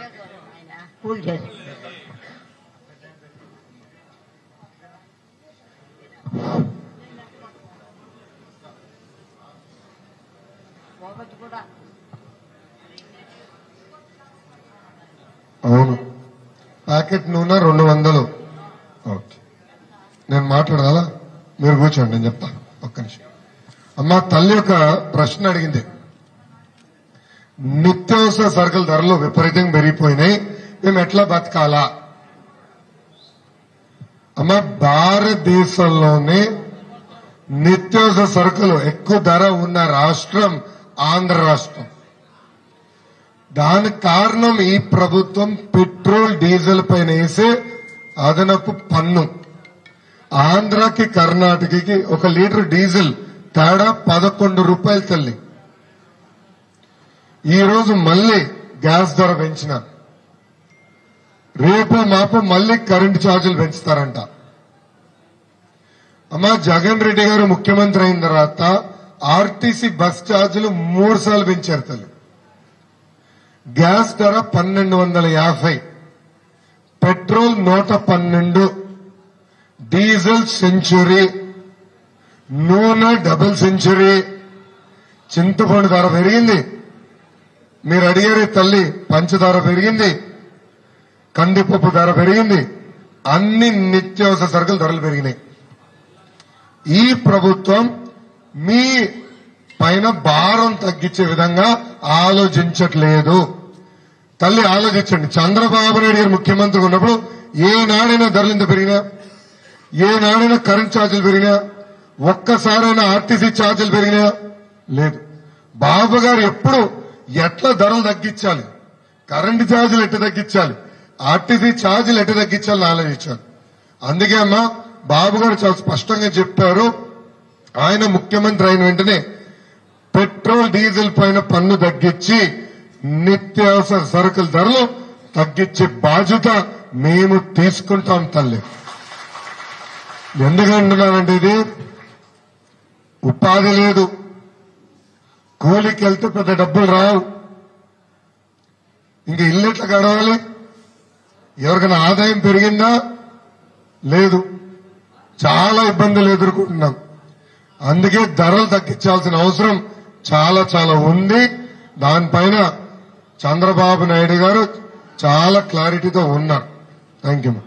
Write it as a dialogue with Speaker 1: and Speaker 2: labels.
Speaker 1: పూజ చేసి ఒకటి కూడా
Speaker 2: అవును ప్యాకెట్ నూనె రెండు వందలు ఓకే నేను మాట్లాడాలా మీరు కూర్చోండి నేను చెప్తా ఒక్క నిమిషం అమ్మ తల్లి ఒక ప్రశ్న అడిగింది నిత్యావసర సరుకుల ధరలు విపరీతంగా పెరిగిపోయినాయి మేము ఎట్లా బతకాలా అమ్మ భారతదేశంలోనే నిత్యావసర సరుకులు ఎక్కువ ధర ఉన్న రాష్ట్రం ఆంధ్ర రాష్ట్రం దానికి కారణం ఈ ప్రభుత్వం పెట్రోల్ డీజిల్ పైన వేసే అదనపు పన్ను ఆంధ్రాకి కర్ణాటకకి ఒక లీటర్ డీజిల్ తేడా పదకొండు రూపాయలు తల్లి ఈ రోజు మళ్ళీ గ్యాస్ ధర పెంచినారు రేపు మాపు మళ్ళీ కరెంటు ఛార్జీలు పెంచుతారంట అమ్మా జగన్ రెడ్డి గారు ముఖ్యమంత్రి అయిన తర్వాత ఆర్టీసీ బస్ ఛార్జీలు మూడు సార్లు పెంచారు తల్లి గ్యాస్ ధర పన్నెండు వందల యాభై పెట్రోల్ నూట పన్నెండు డీజిల్ సెంచురీ నూనె డబుల్ సెంచురీ చింతపండు ధర పెరిగింది మీరు అడిగారే తల్లి పంచదార పెరిగింది కందిపప్పు ధర పెరిగింది అన్ని నిత్యావసర సరుకుల ధరలు పెరిగినాయి ఈ ప్రభుత్వం మీ పైన భారం తగ్గించే విధంగా ఆలోచించట్లేదు తల్లి ఆలోచించండి చంద్రబాబు నాయుడు గారు ముఖ్యమంత్రి ఉన్నప్పుడు ఏ నాడైనా ధరలు ఇంత పెరిగినా ఏ నాడైనా కరెంట్ ఛార్జీలు పెరిగినా ఒక్కసారైనా ఆర్టీసీ ఛార్జీలు పెరిగినా లేదు బాబు గారు ఎప్పుడు ఎట్లా ధరలు తగ్గించాలి కరెంటు ఛార్జీలు ఎట్లా తగ్గించాలి ఆర్టీసీ ఛార్జీలు ఎట్లా తగ్గించాలని ఆలోచించాలి అందుకే అమ్మా బాబు గారు చాలా స్పష్టంగా చెప్పారు ఆయన ముఖ్యమంత్రి అయిన వెంటనే పెట్రోల్ డీజిల్ పైన పన్ను తగ్గించి నిత్యావసర సరుకుల ధరలు తగ్గించే బాధ్యత మేము తీసుకుంటాం తల్లి ఎందుకంటున్నానంటే ఇది ఉపాధి లేదు కూలికి వెళ్తే పెద్ద డబ్బులు రావు ఇంక ఇల్లు ఎట్లా గడవాలి ఎవరికైనా ఆదాయం పెరిగిందా లేదు చాలా ఇబ్బందులు ఎదుర్కొంటున్నాం అందుకే ధరలు తగ్గించాల్సిన అవసరం చాలా చాలా ఉంది దానిపైన చంద్రబాబు నాయుడు గారు చాలా క్లారిటీతో ఉన్నారు థ్యాంక్ యూ